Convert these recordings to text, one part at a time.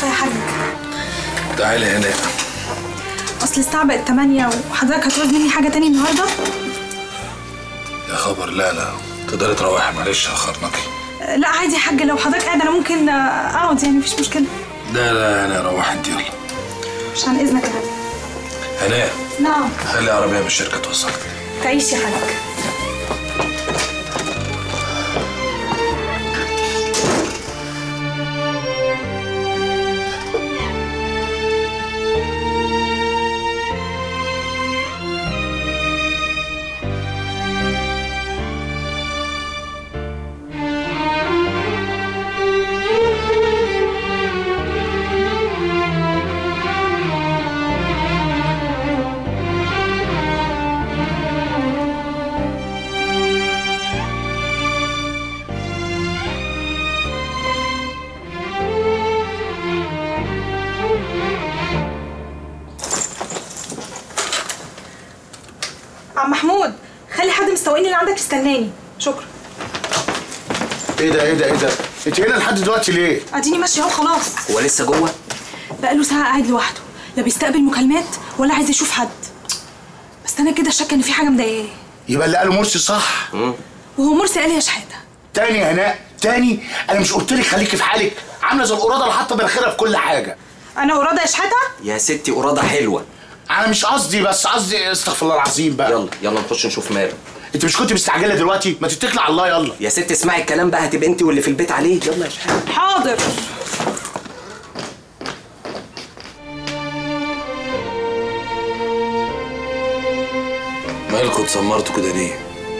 اسفه يا حاج تعالي هنا اصل الساعه بقت 8 وحضرتك هتعوز مني حاجه تاني النهارده يا خبر لا لا تقدري تروحي معلش اخرناكي آه، لا عادي يا حاج لو حضرتك قاعد انا ممكن آه، اقعد يعني مفيش مشكله لا لا انا روح انت يلا مش عن اذنك يا حاج هناء نعم خلي عربيه من الشركه توصلك تعيش يا حاج عم محمود خلي حد مستوقني اللي عندك يستناني شكرا ايه ده ايه ده ايه ده انت هنا لحد دلوقتي ليه اديني ماشيه اهو خلاص هو لسه جوه بقاله ساعه قاعد لوحده لا بيستقبل مكالمات ولا عايز يشوف حد بس انا كده شاكه ان في حاجه مضايقاه يبقى اللي قاله مرسي صح وهو مرسي قال لي يا شحاته تاني يا هناء تاني انا مش قلت لك خليكي في حالك عامله زي القراده اللي حاطه مناخيرها في كل حاجه انا وراده يا شحاته يا ستي قراده حلوه انا مش قصدي بس قصدي استغفر الله العظيم بقى يلا يلا نخش نشوف ماله انت مش كنت مستعجله دلوقتي ما تتكلي على الله يلا يا ستي اسمعي الكلام بقى هتبقى انت واللي في البيت عليه يلا يا شحاته حاضر مالكوا اتسمرتوا كده ليه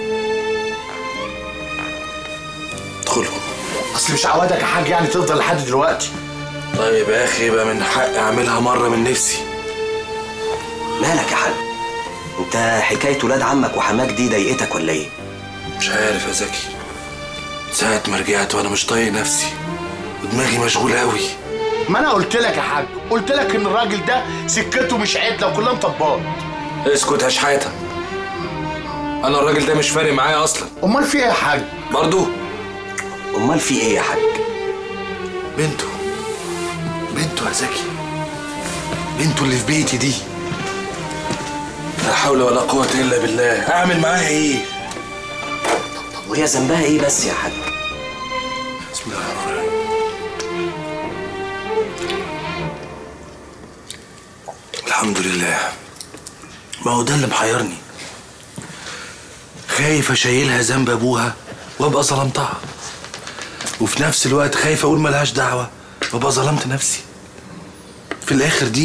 ادخلوا اصل مش عوادك يا حاج يعني تفضل لحد دلوقتي طيب يا اخي يبقى من حقي اعملها مره من نفسي مالك يا حاج انت حكايه ولاد عمك وحماك دي ضايقتك ولا ايه مش عارف يا زكي ساعة ما رجعت وانا مش طايق نفسي ودماغي مشغولة قوي ما انا قلت لك يا حاج قلت لك ان الراجل ده سكته مش عدله وكلها مطبات اسكت يا شحاتة انا الراجل ده مش فارق معايا اصلا امال في ايه يا حاج برضو امال في ايه يا حاج بنته بنته يا زكي بنته اللي في بيتي دي لا حول ولا قوة الا بالله اعمل معاها ايه طب وهي ذنبها ايه بس يا حاج بسم الله الرحمن الرحيم الحمد لله ما هو ده اللي محيرني خايف اشيلها ذنب ابوها وابقى ظلمتها وفي نفس الوقت خايف اقول ملهاش دعوه وابقى ظلمت نفسي في الاخر دي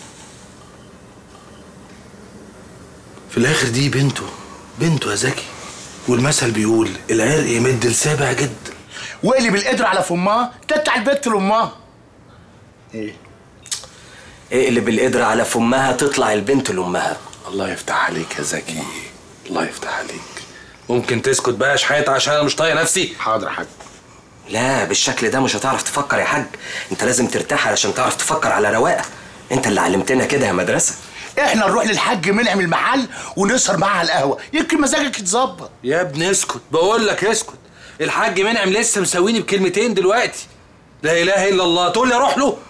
في الاخر دي بنته بنته يا زكي والمثل بيقول العرق يمد لسابع جد واقلب القدر على فمها تتع البت لامها ايه اقلب القدرة على فمها تطلع البنت لامها الله يفتح عليك يا زكي الله يفتح عليك ممكن تسكت بقى يا شحاتة عشان انا مش طايق نفسي حاضر يا حاج لا بالشكل ده مش هتعرف تفكر يا حاج انت لازم ترتاح علشان تعرف تفكر على رواقه انت اللي علمتنا كده يا مدرسه احنا نروح للحاج منعم المحل ونسهر معاه على القهوه يمكن مزاجك يتظبط يا ابني اسكت بقول لك اسكت الحاج منعم لسه مسويني بكلمتين دلوقتي لا اله الا الله تقول لي اروح له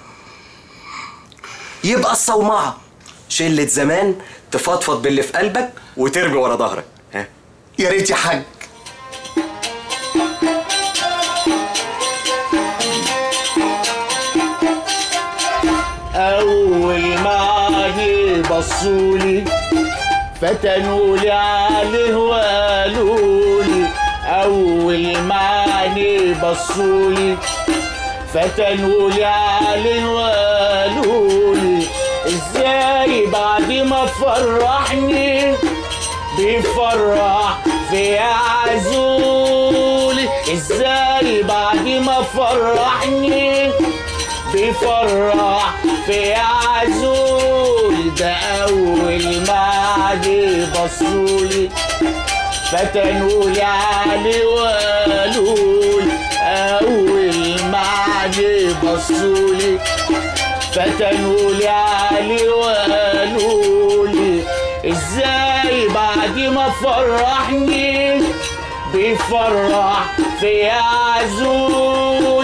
يبقى الصومعه شله زمان تفضفض باللي في قلبك وترمي ورا ظهرك ها يا ريت يا حاج أول ما عيني بصولي فتنولي عليه وقالولي أول ما عيني بصولي فتنولي عليه وقالولي ازاي بعد ما فرحني بيفرح في عزولي ازاي بعد ما فرحني بيفرح في عزول ده أول ما عادي بصولي فتنولي علي وقالولي أول ما عادي بصولي فتنولي علي وقالولي ازاي بعد ما فرحني بيفرح في عزولي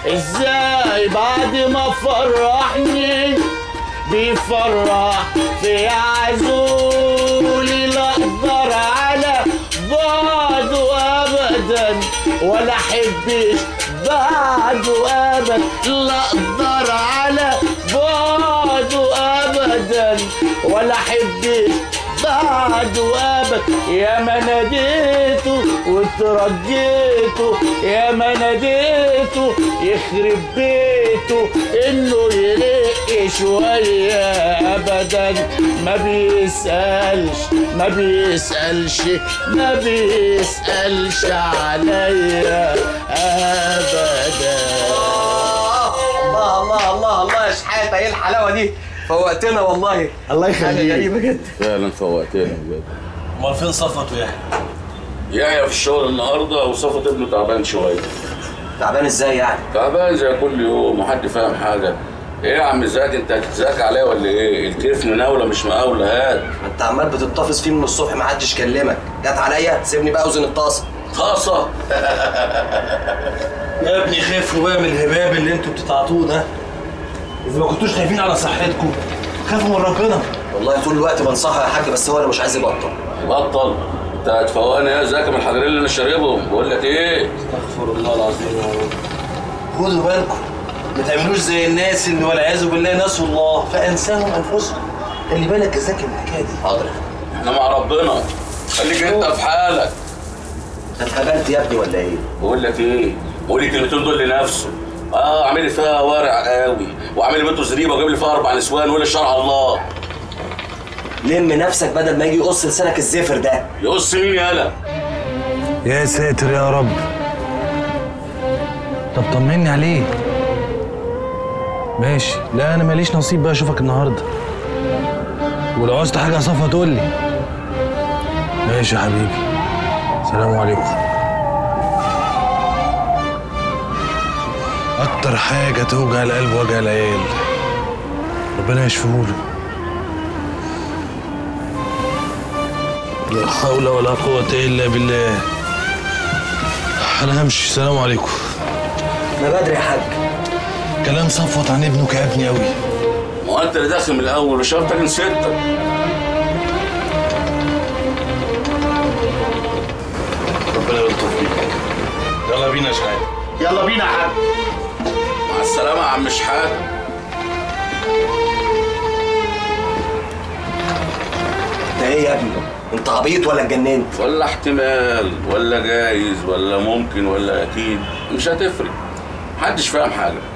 ازاي بعد ما فرحني بيفرح في عزولي لا اقدر على بعده ابدا ولا احبش بعده ابدا لا اقدر على بعده ابدا ولا احبش بعده ابد يا ما ناديته وترجيته يا ما ناديته يخرب بيته انه يرق شويه ابدا ما بيسالش ما بيسالش ما بيسالش عليا ابدا الله الله الله الله يا شحاته ايه الحلاوه دي فوقتنا والله الله حاجه يخليك غريبه جدا فعلا فوقتنا بجد امال فين صفوت ويحيى؟ يحيى في الشغل النهارده وصفت ابنه تعبان شويه تعبان ازاي يعني تعبان زي كل يوم وحد فاهم حاجه ايه يا عم زكي انت هتتزاك عليا ولا ايه الكيف مناوله مش مقاوله هات ما انت عمال بتتطفس فيه من الصبح ما حدش كلمك جت عليا سيبني بقى اوزن الطاسه خاصه يا ابني خافوا بقى من الهباب اللي انتوا بتتعاطوه ده اذا ما كنتوش خايفين على صحتكم خافوا من ربنا والله طول الوقت بنصحه يا حاج بس هو اللي مش عايز يبطل بطل انت هتفوقني يا زكي من الحجرين اللي انا شاربهم بقول لك ايه استغفر الله العظيم يا رب خدوا بالكم ما تعملوش زي الناس اللي والعياذ بالله نسوا الله فانساهم انفسهم خلي بالك يا زكي من الحكايه دي حاضر احنا مع ربنا خليك انت في حالك انت اتهبلت يا ابني ولا ايه؟ بقول لك ايه قول الكلمتين دول لنفسه اه اعمل لي فيها ورع قوي واعمل لي بنته زريبه وجيب لي فيها اربع نسوان وقول لي شرع الله لم نفسك بدل ما يجي يقص لسانك الزفر ده يقص مين يالا يا ساتر يا رب طب طمني عليه ماشي لا انا ماليش نصيب بقى اشوفك النهارده ولو عوزت حاجه يا صفا تقول لي ماشي يا حبيبي سلام عليكم اكتر حاجه توجع القلب وجع العيال ربنا يشفيهوله لا حول ولا قوة إلا بالله أنا همشي سلام عليكم ما بدري يا حاج كلام صفوت عن ابنك يا ابني قوي ما هو انت اللي داخل من الاول وشرطك نسيتك ربنا يلطف بيك يلا بينا يا شحات يلا بينا يا حاج مع السلامه يا عم شحات انت ايه يا ابني؟ انت عبيط ولا اتجننت؟ ولا احتمال ولا جايز ولا ممكن ولا اكيد مش هتفرق محدش فاهم حاجه